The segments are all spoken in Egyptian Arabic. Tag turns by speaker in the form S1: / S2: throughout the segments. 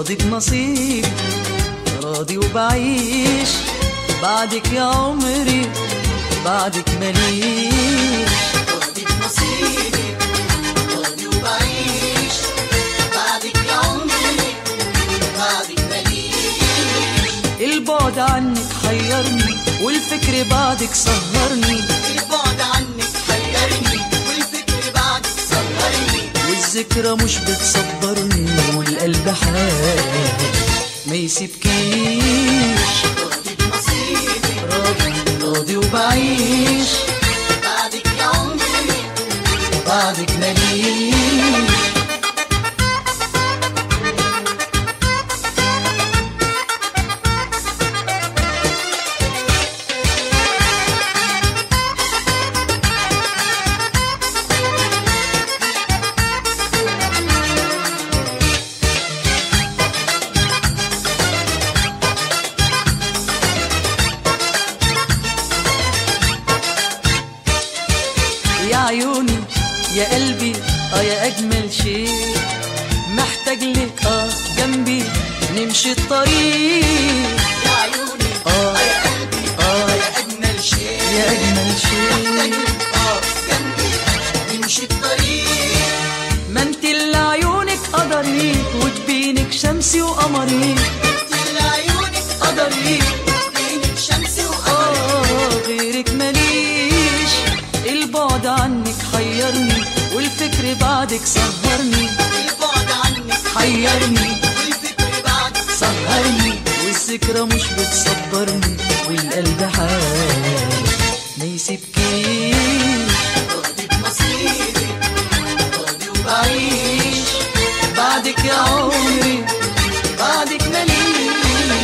S1: راضي بنصيبي راضي وبعيش بعدك يا عمري بعدك مليش
S2: راضي بنصيبي راضي وبعيش بعدك يا عمري بعدك مليش
S1: البعد عنك حيرني والفكر بعدك سهرني
S2: البعد عنك حيرني والفكر بعدك سهرني
S1: والذكرى مش بتصبرني والقلب حال ما يسيبكيش
S2: راضي بنصيبي
S1: راضي راضي وبعيش
S2: بعدك يا عمري
S1: بعدك مليش يا عيوني يا قلبي اه يا اجمل شيء محتاج لك اه جنبي نمشي الطريق
S2: يا عيوني
S1: اه
S2: يا قلبي
S1: اه
S2: يا أجمل شيء
S1: يا اجمل شيء
S2: اه جنبي نمشي الطريق
S1: ما انت اللي عيونك قدري وتبينك شمسي وقمري
S2: انت عيونك
S1: قدري
S2: بينك شمسي وقمر
S1: اه غيرك ماليش البعد عنك حيرني والفكر بعدك سهرني
S2: البعد عنك
S1: حيرني
S2: والفكر بعدك
S1: سهرني والذكرى مش بتصبرني والقلب حال ما يسيبكيش
S2: راضي بنصيبي راضي وبعيش
S1: بعيش بعدك يا عمري بعدك مليش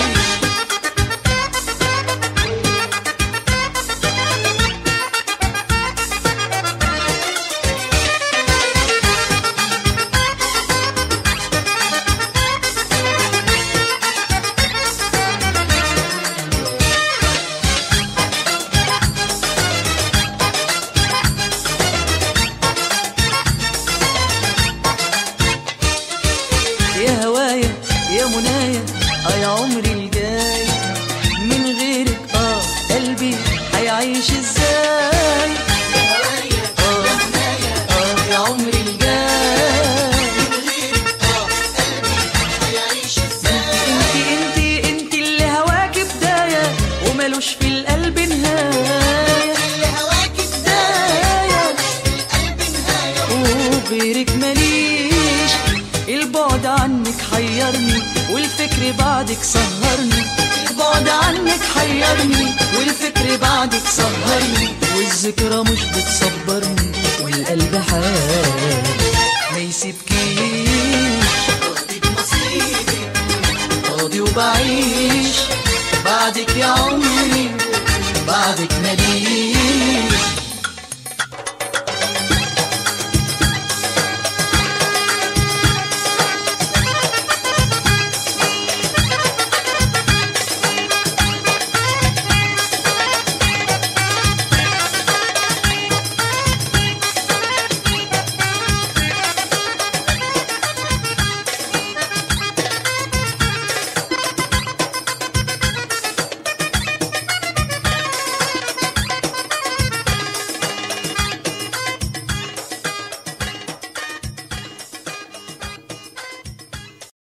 S1: يا هوايا يا منايا اه يا عمري الجاي من غيرك اه قلبي هيعيش ازاي
S2: هوايا
S1: اه اه يا عمري الجاي
S2: غيرك اه قلبي هيعيش ازاي
S1: انتي انتي انتي اللي هواكي بداية ومالوش في القلب نهاية
S2: اللي هواكي بداية
S1: بداية
S2: في القلب نهاية
S1: وغيرك ماليش البعد عنك حيرني والفكر بعدك سهرني البعد عنك حيرني والفكر بعدك سهرني والذكرى مش بتصبرني والقلب حال ما يسيبكيش
S2: راضي بنصيبي
S1: راضي وبعيش بعدك يا عمري بعدك ماليش